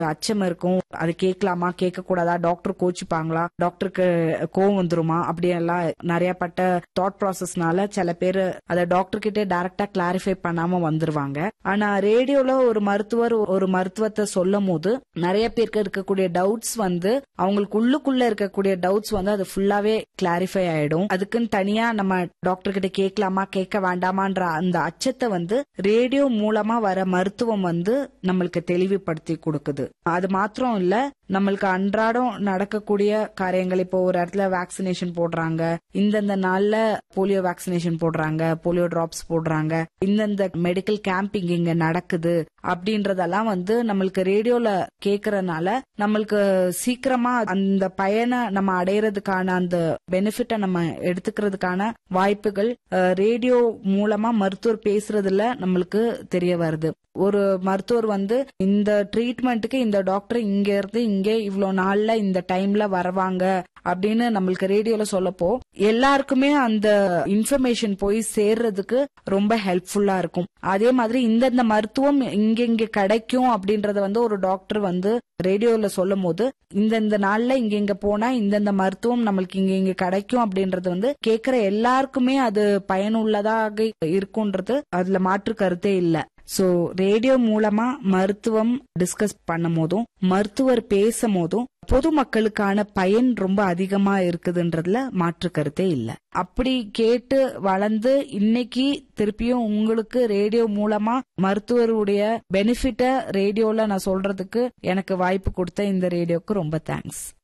அச்சம் இருக்கும் அது கேட்கலாமா கேட்க கூடாதா டாக்டர் கோச்சிப்பாங்களா டாக்டருக்கு கோவம் வந்துருமா அப்படியெல்லாம் நிறைய பட்ட தாட் ப்ராசஸ்னால சில பேர் அதை டாக்டர் கிட்டே டைரக்டா கிளாரிஃபை பண்ணாம வந்துருவாங்க ஆனா ரேடியோல ஒரு மருத்துவர் ஒரு மருத்துவத்தை சொல்லும் போது நிறைய பேருக்கு இருக்கக்கூடிய டவுட்ஸ் வந்து அவங்களுக்கு உள்ளுக்குள்ள இருக்கக்கூடிய டவுட்ஸ் வந்து அது ஃபுல்லாவே கிளாரிஃபை ஆயிடும் அதுக்குன்னு தனியா நம்ம டாக்டர் கிட்ட கேட்கலாமா கேட்க வேண்டாமான்ற அந்த அச்சத்தை வந்து ரேடியோ மூலமா வர மருத்துவம் வந்து நம்மளுக்கு தெளிவுபடுத்தி கொடுக்குது அது மாத்திரம் இல்ல நம்மளுக்கு அன்றாடம் நடக்கக்கூடிய காரியங்கள் இப்போ ஒரு இடத்துல வேக்சினேஷன் போடுறாங்க இந்தந்த நாள்ல போலியோ வேக்சினேஷன் போடுறாங்க போலியோ டிராப்ஸ் போடுறாங்க இந்தந்த மெடிக்கல் கேம்பிங் இங்க நடக்குது அப்படின்றதெல்லாம் வந்து நம்மளுக்கு ரேடியோல கேக்குறதுனால நம்மளுக்கு சீக்கிரமா அந்த பயனை நம்ம அடையறதுக்கான அந்த பெனிஃபிட்டை நம்ம எடுத்துக்கிறதுக்கான வாய்ப்புகள் ரேடியோ மூலமா மருத்துவர் பேசுறதுல நம்மளுக்கு தெரிய வருது ஒரு மருத்துவர் வந்து இந்த ட்ரீட்மெண்ட்டுக்கு இந்த டாக்டர் இங்க இருந்து இங்கே இவ்வளவு நாள்ல இந்த டைம்ல வருவாங்க அப்படின்னு நம்மளுக்கு ரேடியோல சொல்லப்போ எல்லாருக்குமே அந்த இன்ஃபர்மேஷன் போய் சேர்றதுக்கு ரொம்ப ஹெல்ப்ஃபுல்லா இருக்கும் அதே மாதிரி இந்தந்த மருத்துவம் இங்க இங்க கிடைக்கும் அப்படின்றத வந்து ஒரு டாக்டர் வந்து ரேடியோல சொல்லும் போது இந்தந்த நாள்ல இங்க இங்க போனா இந்தந்த மருத்துவம் நம்மளுக்கு இங்க இங்க கிடைக்கும் அப்படின்றது வந்து கேக்குற எல்லாருக்குமே அது பயனுள்ளதாக இருக்கும்ன்றது அதுல மாற்று கருத்தே இல்ல சோ ரேடியோ மூலமா மருத்துவம் டிஸ்கஸ் பண்ணும் போதும் மருத்துவர் பேசும் போதும் பொதுமக்களுக்கான பயன் ரொம்ப அதிகமா இருக்குதுன்றதுல மாற்று கருத்தே இல்ல அப்படி கேட்டு வளர்ந்து இன்னைக்கு திருப்பியும் உங்களுக்கு ரேடியோ மூலமா மருத்துவருடைய பெனிஃபிட்ட ரேடியோல நான் சொல்றதுக்கு எனக்கு வாய்ப்பு கொடுத்த இந்த ரேடியோக்கு ரொம்ப தேங்க்ஸ்